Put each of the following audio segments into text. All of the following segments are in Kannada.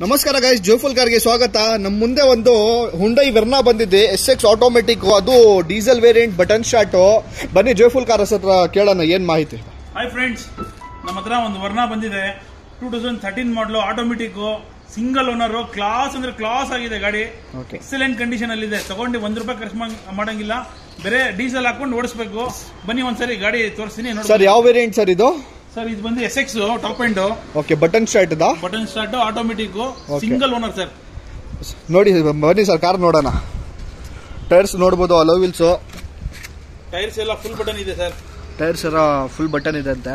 ನಮಸ್ಕಾರ ಗೈಸ್ ಜೋಫುಲ್ ಕಾರ್ಗೆ ಸ್ವಾಗತ ನಮ್ಮ ಮುಂದೆ ಒಂದು ಹುಂಡೈ ವೆರ್ನಾ ಬಂದಿದೆ ಎಸ್ ಎಕ್ಸ್ ಆಟೋಮೆಟಿಕ್ ಅದು ಡೀಸೆಲ್ ವೇರಿಯಂಟ್ ಬಟನ್ ಶಾಟ್ ಬನ್ನಿ ಜೋಫುಲ್ ಕಾರ್ ಹತ್ರ ಕೇಳೋಣ ಏನ್ ಮಾಹಿತಿ ಹಾಯ್ ಫ್ರೆಂಡ್ಸ್ ನಮ್ಮ ಹತ್ರ ಒಂದು ವರ್ಣ ಬಂದಿದೆ two thousand thirteen model automatic single owner class ಅಂದ್ರೆ ಕ್ಲಾಸ್ ಆಗಿದೆ ಗಾಡಿ Okay. ಎಕ್ಸಲೆಂಟ್ ಕಂಡೀಷನ್ ಅಲ್ಲಿ ಇದೆ ತಗೊಂಡು ಒಂದ್ ರೂಪಾಯಿ ಖರ್ಚು ಮಾಡ್- ಮಾಡಂಗಿಲ್ಲ ಬೇರೆ ಡೀಸೆಲ್ ಹಾಕೊಂಡು ಓಡಿಸ್ಬೇಕು ಬನ್ನಿ ಒಂದ್ಸರಿ ಗಾಡಿ ತೋರಿಸ್ತೀನಿ ನೋಡಿ ಸರ್ ಯಾವ ವೇರಿಯಂಟ್ ಸರ್ ಇದು ಸರ್ ಇದು ಬಂದು S X top end okay button start ದಾ button start automatic Okay. Single owner sir ನೋಡಿ ಬನ್ನಿ ಸರ್ ಕಾರ್ ನೋಡೋಣ ಟೈರ್ಸ್ ನೋಡ್ಬೋದು ಅಲೋ ವೀಲ್ಸು ಟೈರ್ಸ್ ಎಲ್ಲ ಫುಲ್ ಬಟನ್ ಇದೆ ಸರ್ ಟೈರ್ಸ್ ಎಲ್ಲ ಫುಲ್ ಬಟನ್ ಇದೆ ಅಂತೆ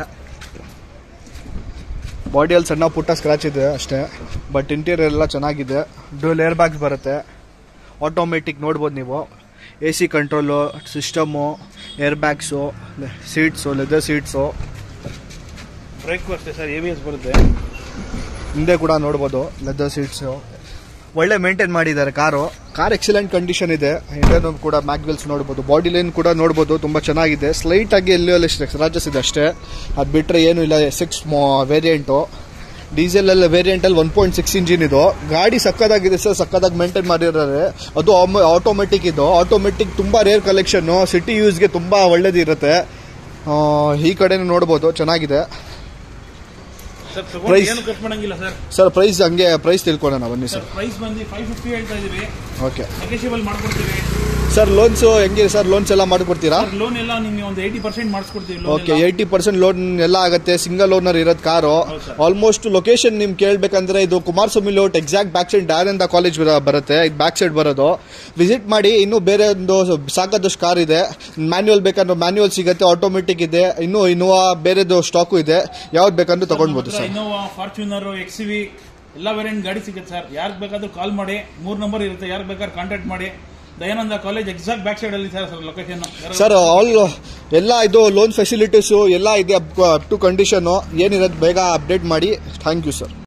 ಬಾಡಿಯಲ್ಲಿ ಸಣ್ಣ ಪುಟ್ಟ ಸ್ಕ್ರಾಚ್ ಇದೆ ಅಷ್ಟೇ ಬಟ್ ಇಂಟೀರಿಯರ್ ಎಲ್ಲ ಚೆನ್ನಾಗಿದೆ ಡ್ಯೂಲ್ ಏರ್ ಬ್ಯಾಗ್ಸ್ ಬರುತ್ತೆ ಆಟೋಮೆಟಿಕ್ ನೋಡ್ಬೋದು ನೀವು A C control system air bags seats leather seats brake ಅಷ್ಟೇ ಸರ್ ಎ ಬಿ ಎಸ್ ಬರುತ್ತೆ ಹಿಂದೆ ಕೂಡ ನೋಡ್ಬೋದು ಲೆದರ್ ಸೀಟ್ಸು ಒಳ್ಳೆ ಮೇಂಟೈನ್ ಮಾಡಿದ್ದಾರೆ ಕಾರು ಕಾರ್ ಎಕ್ಸಲೆಂಟ್ ಕಂಡೀಷನ್ ಇದೆ ಹಿಂದೆ ಕೂಡ ಮ್ಯಾಗ್ವೆಲ್ಸ್ ನೋಡ್ಬೋದು ಬಾಡಿ ಲೈನ್ ಕೂಡ ನೋಡ್ಬೋದು ತುಂಬ ಚೆನ್ನಾಗಿದೆ ಸ್ಲೈಟ್ ಆಗಿ ಎಲ್ಲೋ ಎಲ್ಲ ಸ್ಕ್ರಾಚಸ್ ಇದೆ ಅಷ್ಟೇ ಅದು ಬಿಟ್ಟರೆ ಏನೂ ಇಲ್ಲ ಸಿಕ್ಸ್ ವೇರಿಯಂಟು ಡೀಸೆಲ್ ಎಲ್ಲ ವೇರಿಯಂಟಲ್ಲಿ ಒನ್ ಪಾಯಿಂಟ್ ಸಿಕ್ಸ್ ಇಂಜಿನ್ ಇದು ಗಾಡಿ ಸಕ್ಕದಾಗಿದೆ ಸರ್ ಸಕ್ಕದಾಗಿ ಮೇಂಟೈನ್ ಮಾಡಿದ್ದಾರೆ ಅದು ಆಟೋಮೆಟಿಕ್ ಇದು ಆಟೋಮೆಟಿಕ್ ತುಂಬ ರೇರ್ ಕಲೆಕ್ಷನ್ನು ಸಿಟಿ ಯೂಸ್ಗೆ ತುಂಬ ಒಳ್ಳೇದಿರುತ್ತೆ ಆ, ಈ ಕಡೆನೂ ನೋಡ್ಬೋದು ಚೆನ್ನಾಗಿದೆ ಸರ್ ತಗೊಂಡು Price? ಏನು ಖರ್ಚು ಮಾಡಂಗಿಲ್ಲ ಸರ್ ಸರ್ ಪ್ರೈಸ್ ಹಂಗೆ ಪ್ರೈಸ್ ತಿಳ್ಕೊಳ್ಳೋಣ ಬನ್ನಿ ಸರ್ ಸರ್ ಪ್ರೈಸ್ ಬಂದು ಫೈವ್ ಫಿಫ್ಟಿ ಹೇಳ್ತಾ ಇದೀವಿ ಓಕೆ ನೆಗೆಷಿಯಬಲ್ ಮಾಡ್ಕೊಡ್ತೀವಿ ಸರ್ ಲೋನ್ಸ್ ಹೆಂಗೆ ಸರ್ ಲೋನ್ಸ್ ಎಲ್ಲ ಮಾಡಿಕೊಡ್ತೀರಾ ಸರ್ ಲೋನ್ ಎಲ್ಲ ನಿಮ್ಗೆ ಒಂದು ಏಯ್ಟಿ ಪರ್ಸೆಂಟ್ ಮಾಡಿಸ್ಕೊಡ್ತೀವಿ ಓಕೆ ಏಯ್ಟಿ ಪರ್ಸೆಂಟ್ ಲೋನ್ ಎಲ್ಲ ಆಗುತ್ತೆ ಸಿಂಗಲ್ ಓನರ್ ಇರೋದು ಕಾರು ಹೌದು ಸರ್. ಆಲ್ಮೋಸ್ಟ್ ಲೊಕೇಶನ್ ನಿಮ್ ಕೇಳ್ಬೇಕಂದ್ರೆ ಇದು ಕುಮಾರಸ್ವಾಮಿ ಲೋಟ್ exact back side Dayananda college ಬರುತ್ತೆ ಇದು ಬ್ಯಾಕ್ ಸೈಡ್ ಬರೋದು ವಿಸಿಟ್ ಮಾಡಿ ಇನ್ನೂ ಬೇರೆ ಒಂದು ಸಾಕಷ್ಟು ಕಾರ್ ಇದೆ ಮ್ಯಾನ್ಯುವಲ್ ಬೇಕಂದ್ರೆ ಮ್ಯಾನ್ಯುವಲ್ ಸಿಗುತ್ತೆ ಆಟೋಮೆಟಿಕ್ ಇದೆ ಇನ್ನೂ ಇನ್ನೋವಾ ಬೇರೆದು ಸ್ಟಾಕು ಇದೆ ಯಾವ್ದು ಬೇಕಂದ್ರೆ ತಗೊಂಡ್ಬೋದು sir Innova Fortuner X V ಎಲ್ಲ ವೇರಿಯಂಟ್ ಗಾಡಿ ಸಿಗುತ್ತೆ ಸರ್ ಯಾರಿಗೆ ಬೇಕಾದ್ರೂ ಕಾಲ್ ಮಾಡಿ ಮೂರ್ ನಂಬರ್ ಇರುತ್ತೆ ಯಾರಿಗೆ ಬೇಕಾದ್ರೆ ಕಾಂಟ್ಯಾಕ್ಟ್ ಮಾಡಿ Dayananda college exact back side ಅಲ್ಲಿ sir sir location sir all ಎಲ್ಲ ಇದು ಲೋನ್ ಫೆಸಿಲಿಟೀಸು ಎಲ್ಲ ಇದೆ ಅಪ್ ಟು ಕಂಡೀಷನು ಏನಿರೋದು ಬೇಗ ಅಪ್ಡೇಟ್ ಮಾಡಿ ಥ್ಯಾಂಕ್ ಯು ಸರ್